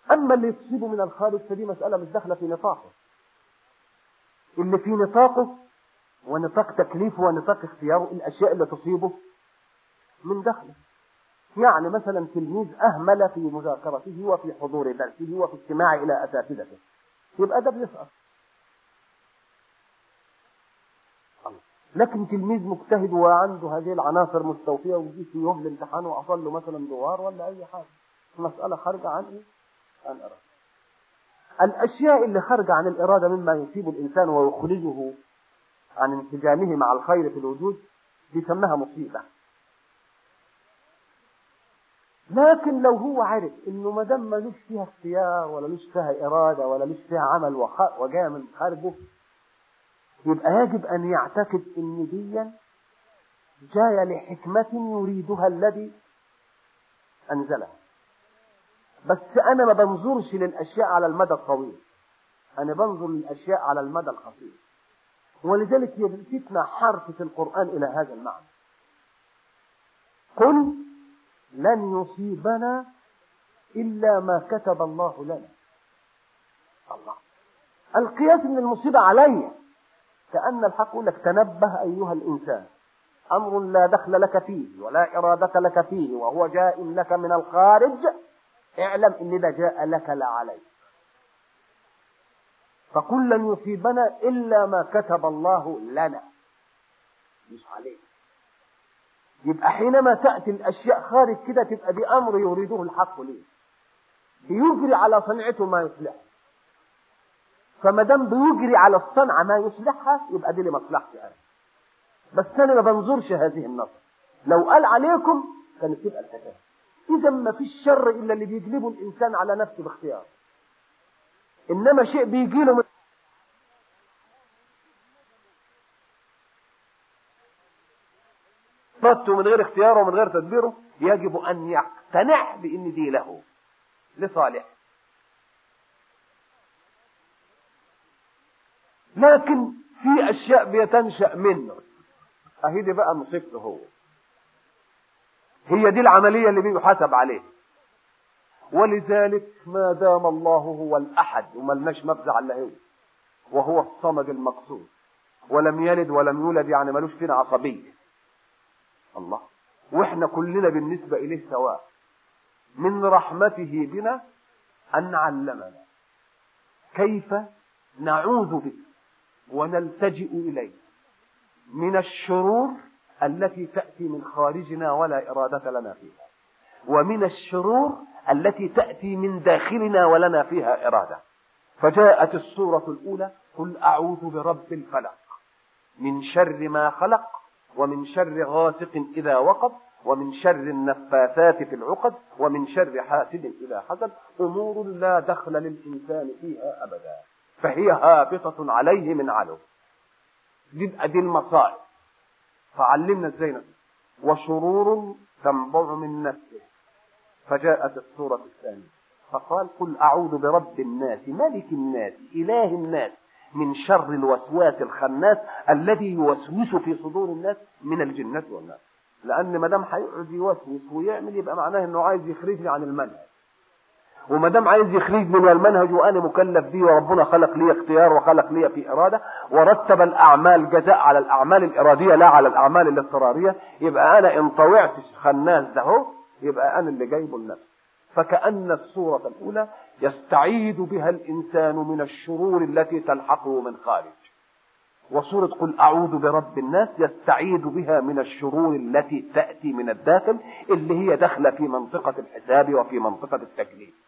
أما اللي يصيبه من الخارج فدي مسألة مش داخلة في نطاقه اللي في نطاقه ونطاق تكليفه ونطاق اختياره الأشياء اللي تصيبه من داخله يعني مثلا تلميذ أهمل في مذاكرته وفي حضور درسه وفي استماع إلى أساتذته يبقى ده بيسقط لكن تلميذ مجتهد وعنده هذه العناصر مستوفية ويجي في يوم الامتحان وأصل له مثلا دوار ولا أي حاجة مسألة خارجة عن إيه؟ عن إرادة الأشياء اللي خارجة عن الإرادة مما يصيب الإنسان ويخرجه عن انسجامه مع الخير في الوجود بيسمها مصيبة لكن لو هو عرف انه ما دام ملوش فيها اختيار ولا لوش فيها اراده ولا لوش فيها عمل وجاء من خارجه يبقى يجب ان يعتقد ان دي جايه لحكمه يريدها الذي انزلها بس انا ما بنظرش للاشياء على المدى الطويل انا بنظر للاشياء على المدى القصير ولذلك يلفتنا حرف في القران الى هذا المعنى قل لن يصيبنا إلا ما كتب الله لنا الله القياس من المصيبة علي كأن الحق يقول لك تنبه أيها الإنسان أمر لا دخل لك فيه ولا إرادة لك فيه وهو جاء لك من الخارج اعلم إن ده جاء لك لا عليك فقل لن يصيبنا إلا ما كتب الله لنا مش عليك يبقى حينما تأتي الأشياء خارج كده تبقى دي أمر يريده الحق ليه بيجري على صنعته ما يصلحها فما دام بيجري على الصنعة ما يصلحها يبقى دي لمصلحتي أنا بس أنا ما بنظرش هذه النظر لو قال عليكم كانت تبقى الحكاية إذا ما فيش شر إلا اللي بيجلبه الإنسان على نفسه باختيار إنما شيء بيجي له من إرادته من غير اختياره ومن غير تدبيره يجب أن يقتنع بأن دي له لصالح لكن في أشياء بيتنشأ منه أهي دي بقى مصيبته هو هي دي العملية اللي بيحاسب عليها ولذلك ما دام الله هو الأحد وملناش مفزع إلا هو وهو الصمد المقصود ولم يلد ولم يولد يعني ملوش فينا عصبيه الله واحنا كلنا بالنسبة إليه سواء من رحمته بنا أن علمنا كيف نعوذ به ونلتجئ إليه من الشرور التي تأتي من خارجنا ولا إرادة لنا فيها ومن الشرور التي تأتي من داخلنا ولنا فيها إرادة فجاءت السورة الأولى قل أعوذ برب الفلق من شر ما خلق ومن شر غاسق إذا وقب ومن شر النفاثات في العقد ومن شر حاسد إذا حسد أمور لا دخل للإنسان فيها أبدا فهي هابطة عليه من علو دي دي المصائب فعلمنا ازاي نفسه وشرور تنبع من نفسه فجاءت السورة الثانية فقال قل أعوذ برب الناس ملك الناس إله الناس من شر الوسواس الخناس الذي يوسوس في صدور الناس من الجنة والناس لأن ما دام هيقعد يوسوس ويعمل يبقى معناه إنه عايز يخرجني عن المنهج وما دام عايز يخرجني من المنهج وانا مكلف به وربنا خلق لي اختيار وخلق لي في اراده ورتب الاعمال جزاء على الاعمال الاراديه لا على الاعمال الاضطراريه يبقى انا ان طوعت خناس ده هو يبقى انا اللي جايبه لنفسي فكأن الصورة الأولى يستعيد بها الإنسان من الشرور التي تلحقه من خارج وصورة قل أعوذ برب الناس يستعيد بها من الشرور التي تأتي من الداخل اللي هي داخلة في منطقة الحساب وفي منطقة التكليف